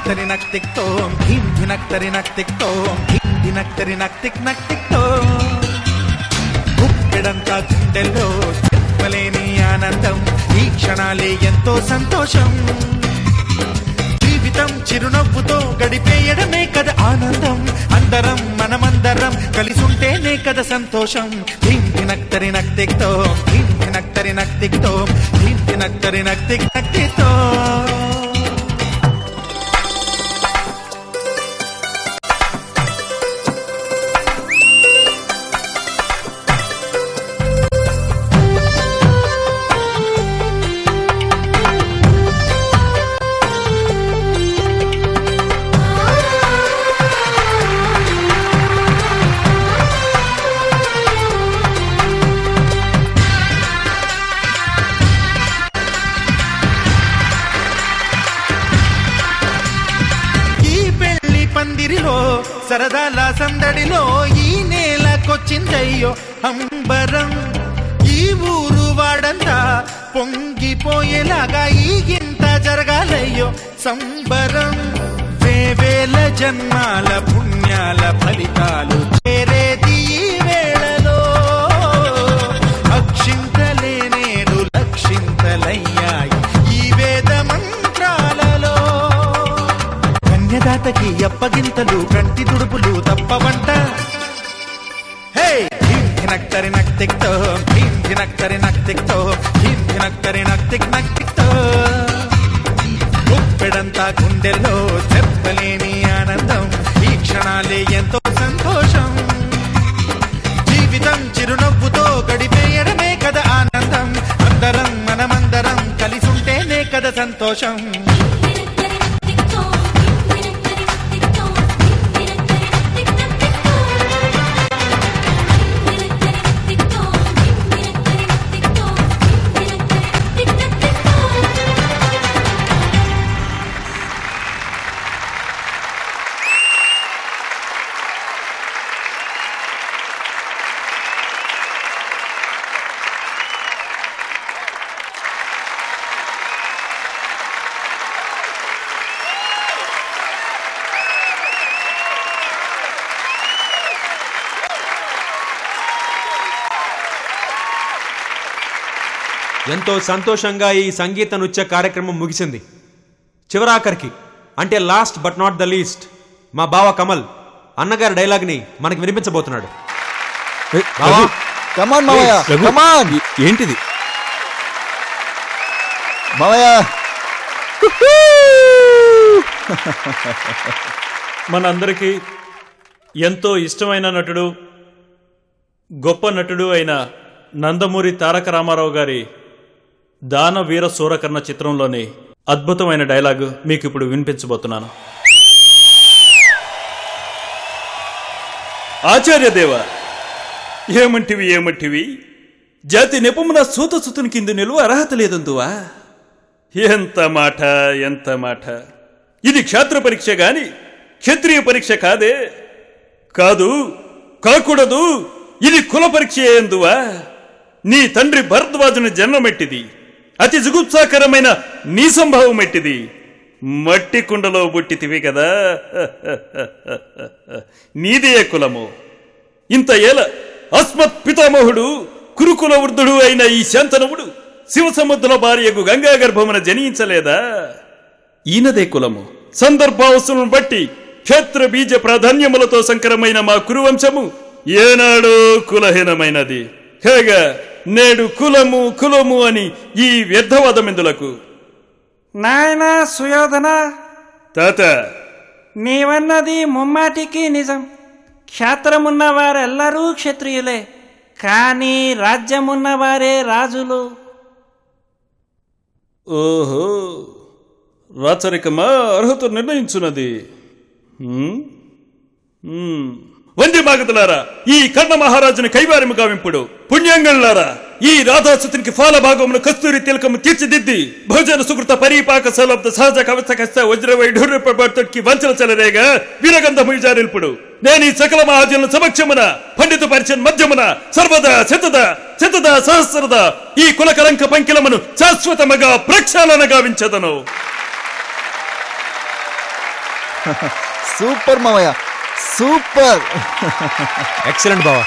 ధినక్తరి నక్తిక్తోం ధీం ధినక్తరి నక్తిక్తోం ధీం ధినక్తరి నక్తిక్ నక్తిక్తోం గుప్పెడంతా గుండెల్లో చెప్పలేని ఆనందం ఈ క్షణాలే ఎంతో సంతోషం జీవితం చిరునవ్వుతో గడిపేయడమే కదా ఆనందం అందరం మనమందరం కలిసుంటేనే కదా సంతోషం ధీం ధినక్తరి నక్తిక్తో ధీం ధినక్తరి నక్తిక్తో ధీం ధినక్తరి నక్తిక్ నక్తితో ఈ పెళ్లి పందిరిలో సరదాల సందడిలో ఈ నేలకొచ్చిందయ్యో అంబరం ఈ ఊరు వాడంతా పొంగిపోయేలాగా ఈ గింత జరగాలయ్యో సంబరం వేవేల జన్మాల పుణ్యాల ఫలితాలు చేరేది ఈ వేళలో అక్షింతలే నేడు లక్షింతలయ్యాయి ఈ వేద మంత్రాలలో కన్యదాతకి అప్పగింతలు కంటి తుడుపులు తప్పవంట హే భీం ధినక్తరి నక్తిక్తో భీం ధినక్తరి నక్తిక్తో భీం ధినక్తరి నక్తిక్ నక్తిక్తో గుప్పెడంతా గుండెల్లో చెప్పలేని ఆనందం ఈ క్షణాలే ఎంతో సంతోషం జీవితం చిరునవ్వుతో గడిపేయడమే కదా ఆనందం అందరం మనమందరం కలిసుంటేనే కదా సంతోషం ఎంతో సంతోషంగా ఈ సంగీత నృత్య కార్యక్రమం ముగిసింది చివరాఖరికి అంటే last but not the least మా బావ కమల్ అన్నగారి డైలాగ్ని మనకి వినిపించబోతున్నాడు బావా కమాన్ మావయ్య రఘు, కమాన్ ఏ- ఏంటిది మావయ్య మనందరికీ ఎంతో ఇష్టమైన నటుడు గొప్ప నటుడు అయిన నందమూరి తారక రామారావు గారి దాన వీర సూరకర్ణ చిత్రంలోని అద్భుతమైన డైలాగు మీకు ఇప్పుడు వినిపించబోతున్నాను ఆచార్యదేవ ఏమంటివి ఏమంటివి జాతి నెపమున సూత సుతుని కింద నిలువ అర్హత లేదందువా ఎంత మాట ఎంత మాట ఇది క్షాత్ర పరీక్ష గాని క్షత్రియ పరీక్ష కాదే కాదు కాకూడదు ఇది కుల పరీక్ష ఎందువా నీ తండ్రి భరద్వాజుని జన్మమెట్టిది అతి జుగుప్సాకరమైన నీ సంభావం ఎట్టిది మట్టి కుండలో పుట్టితివి కదా నీదే కులము ఇంత ఏల అస్మత్ పితామహుడు కురుకుల వృద్ధుడు అయిన ఈ శాంతనవుడు శివసముద్ర భార్యకు గంగా గర్భమున జనించలేదా ఈయనదే కులము సందర్భావసరం బట్టి క్షేత్ర బీజ ప్రాధాన్యములతో సంకరమైన మా కురువంశము ఏనాడో కులహీనమైనది హేగా నేడు కులము కులము అని ఈ వ్యర్థవాదమెందులకు నాయనా సుయోధన తాత నీవన్నది ముమ్మాటికి నిజం క్షేత్రమున్న వారెల్లరూ క్షత్రియులే కానీ రాజ్యమున్నవారే రాజులు ఓహో రాచరికమా అర్హత నిర్ణయించున్నది హ్మ్? హ్మ్. వంది మాగతులారా ఈ కర్ణ మహారాజుని కైవారము గావింపుడు పుణ్యంగళారా ఈ రాధాసుతునికి ఫాల భాగమును కస్తూరి తిలకము తీర్చిదిద్ది భోజన సుకృత పరీపాక సలబ్ద సహజ కవచ కస్త వజ్ర వైఢూర్యపడుతుడికి వంచన చెలరేగా వీరగంధము జారిల్పుడు నేను ఈ సకల మహాజనుల సమక్షమున పండిత పరిచన్ మధ్యమున సర్వదా శతద శతద సహస్రద ఈ కులకలంక పంకిలమును శాశ్వతముగా ప్రక్షాళన గావించదను సూపర్ మామయ్య సూపర్ ఎక్సలెంట్ బావా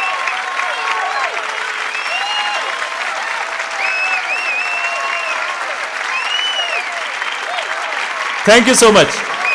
థ్యాంక్ యూ సో మచ్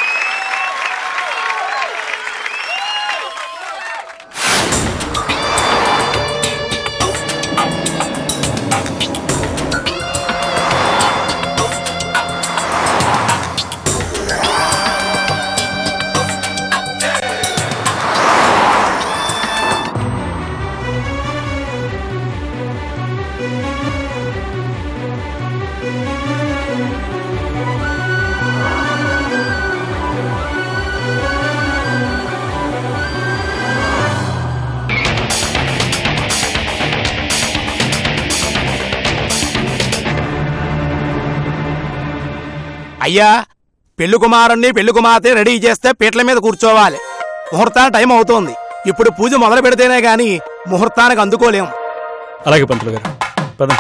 అయ్యా పెళ్లి కుమారుణ్ణి పెళ్లి కుమార్తె రెడీ చేస్తే పీటల మీద కూర్చోవాలి ముహూర్తానికి టైం అవుతోంది ఇప్పుడు పూజ మొదలు పెడితేనే గాని ముహూర్తానికి అందుకోలేం అలాగే పంతులు గారు పదం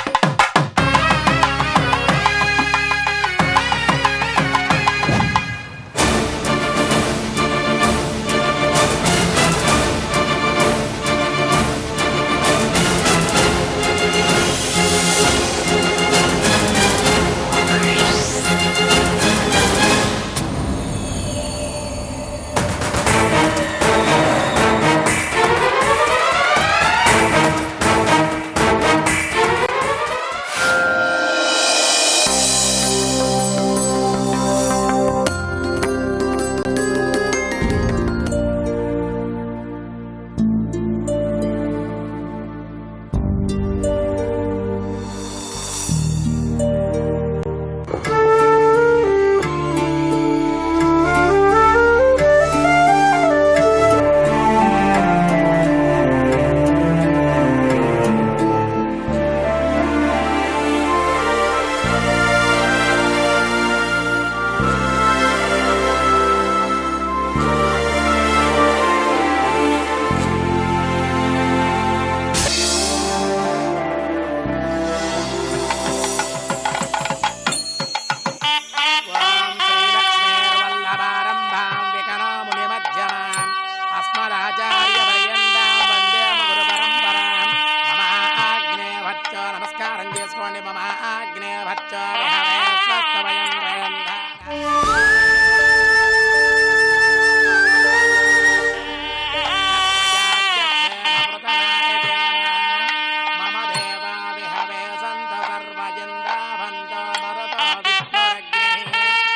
ఓం శ్రీలక్ష్మీర్వల్లభారంభాం వికనో మునిమజ్జనాం అస్మదాచార్యపర్యంతాం వందే గురు పరంపరాం మమ ఆగ్నే భచ్చో నమస్కారం చేసుకోండి మమ ఆగ్నే భచ్చో విహవే స్వస్థవయం వయందా. మమ దేవా విహవే సంత సర్వజిందాభంతో మరుతో విష్ణురగ్నిః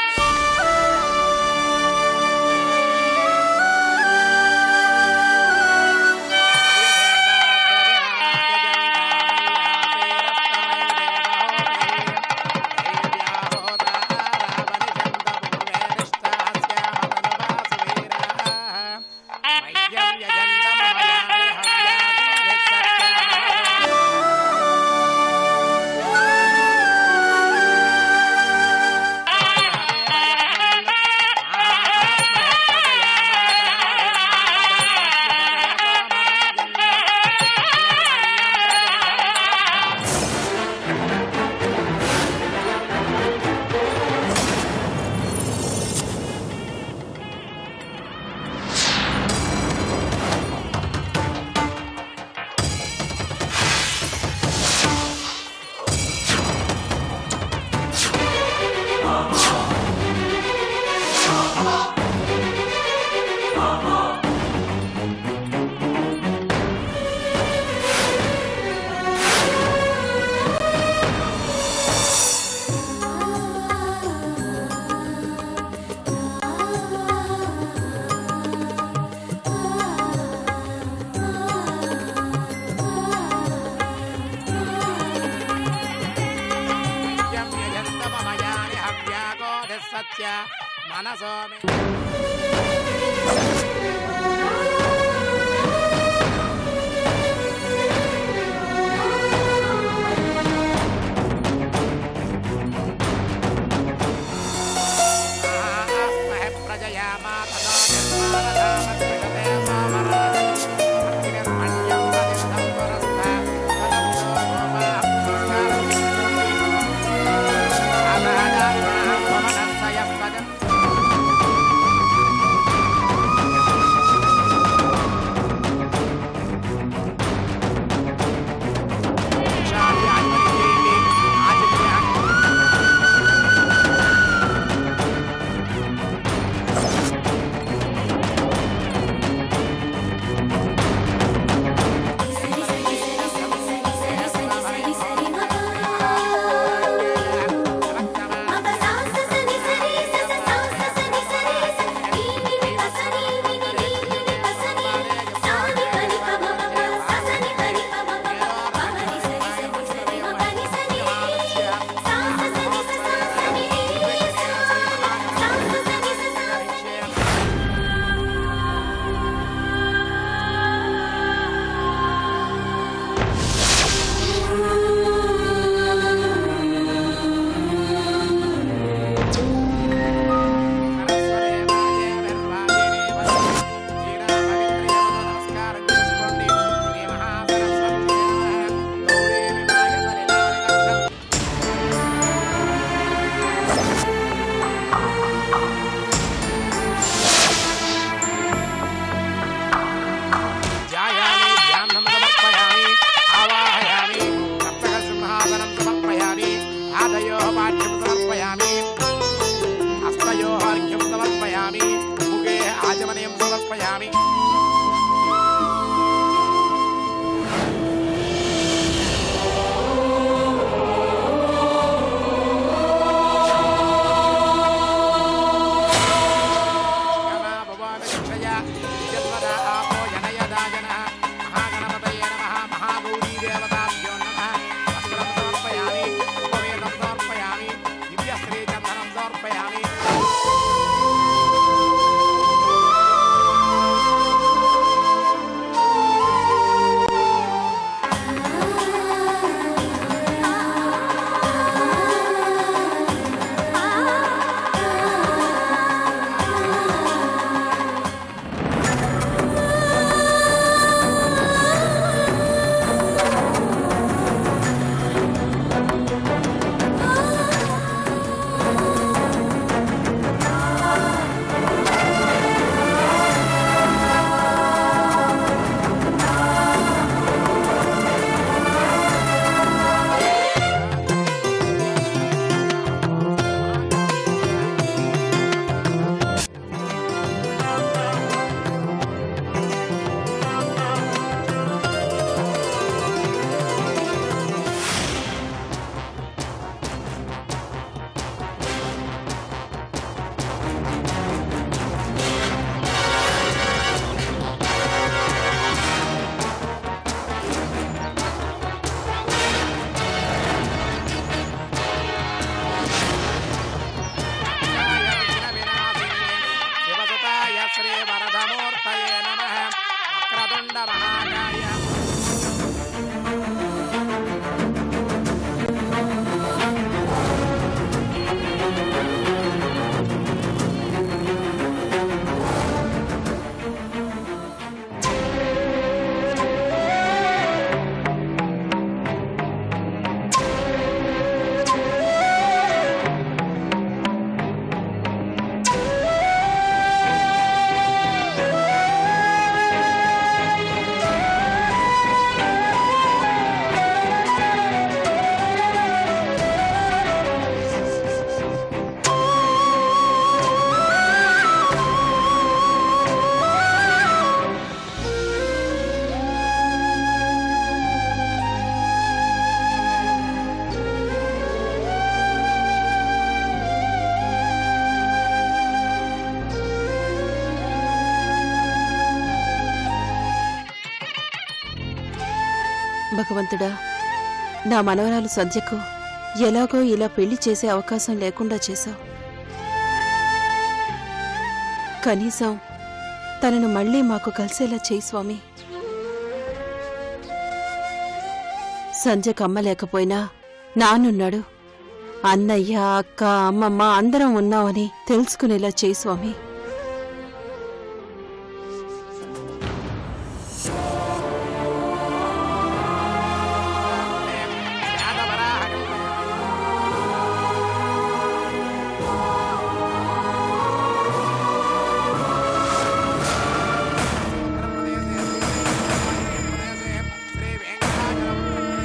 సత్య మనసో మే ఆస్మహే ప్రజయా మాతదా నిర్మాణధామస్మితే మామరాజం అగ్నిర్మణ్యం వదిష్టం పురస్థ తదప్సో గోపాః పురస్కారం సమర్పయామి శివసుతాయ శ్రీ వరదమూర్తయే నమ వక్రతుండ మహాకాయ భగవంతుడా నా మనవరాలు సంధ్యకు ఎలాగో ఇలా పెళ్లి చేసే అవకాశం లేకుండా చేశావు కనీసం తనను మళ్ళీ మాకు కలిసేలా చేయి స్వామి సంధ్యకు అమ్మ లేకపోయినా నాన్నున్నాడు అన్నయ్య అక్క అమ్మమ్మ అందరం ఉన్నామని తెలుసుకునేలా చేయి స్వామి శ్రీ వెంకటాచలం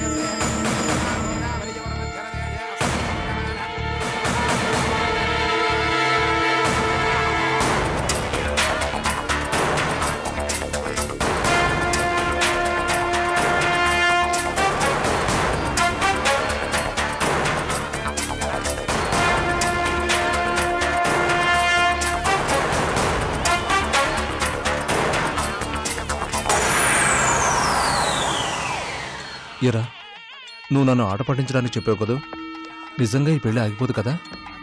ఎరా నువ్వు నన్ను ఆట పట్టించడానికి చెప్పావు కదా నిజంగా ఈ పెళ్లి ఆగిపోదు కదా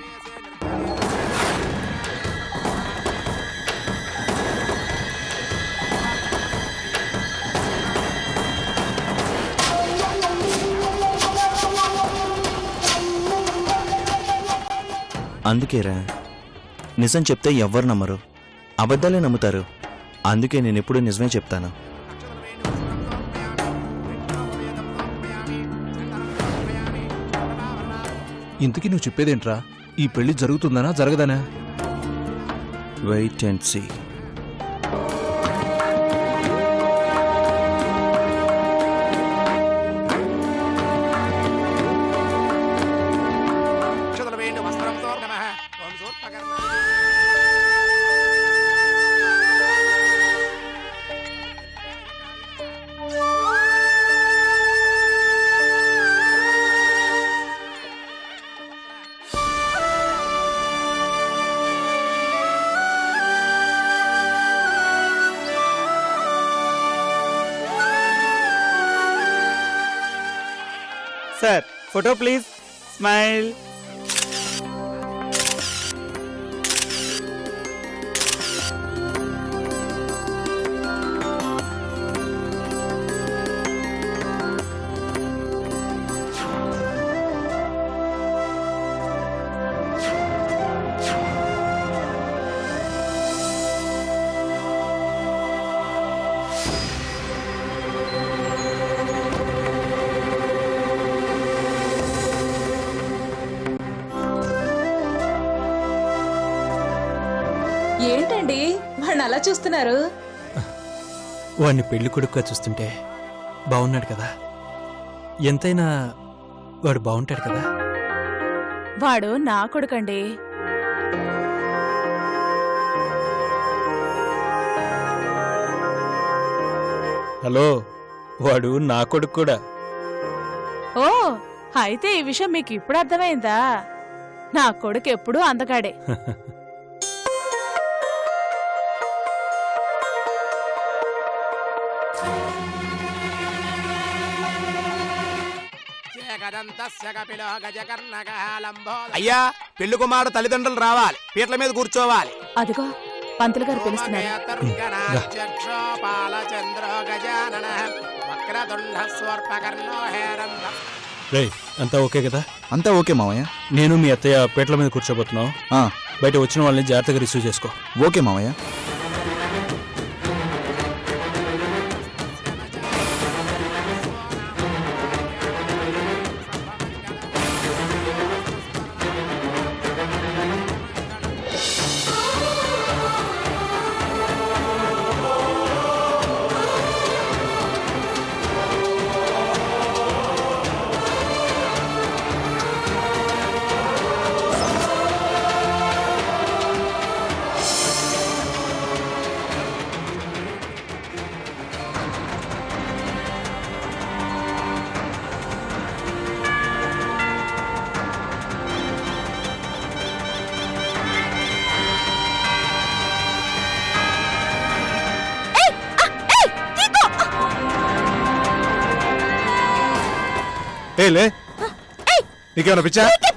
అందుకేరా నిజం చెప్తే ఎవ్వరు నమ్మరు అబద్ధాలే నమ్ముతారు అందుకే నేను ఎప్పుడు నిజమే చెప్తాను ఇంతకీ నువ్వు చెప్పేదేంట్రా ఈ పెళ్లి జరుగుతుందనా జరగదనా వెయిట్ అండ్ సీ అక్షతల వేణు వస్త్రంతో నమః ఓం సూర్పకర్ణ సార్ ఫోటో ప్లీజ్ స్మైల్ ఏంటండి వాడిని అలా చూస్తున్నారు వాడిని పెళ్లి కొడుకుగా చూస్తుంటే బాగున్నాడు కదా ఎంతైనా వాడు బాగుంటాడు కదా వాడు నా కొడుకండి హలో వాడు నా కొడుకు కూడా ఓ అయితే ఈ విషయం మీకు ఇప్పుడు అర్థమైందా నా కొడుకు ఎప్పుడూ అందగాడే ఏకదంతస్య కపిలో గజకర్ణకః లంబోదరः అయ్యా పెళ్లి కుమారుడు తల్లిదండ్రులు రావాలి పీటల మీద కూర్చోవాలి అదిగో పంతులు గారు పిలుస్తున్నారు ధూమకేతుర్గణాధ్యక్షో బాలచంద్రో గజాననః వక్రతుండ స్వర్పకర్ణో హేరంబ రే అంతా ఓకే కదా అంతా ఓకే మావయ్య నేను మీ అత్తయ్య పేట్ల మీద కూర్చోబోతున్నావు ఆ, బయట వచ్చిన వాళ్ళని జాగ్రత్తగా రిసీవ్ చేసుకో ఓకే మావయ్య ఏ లే నీకేమైనా పిచ్చా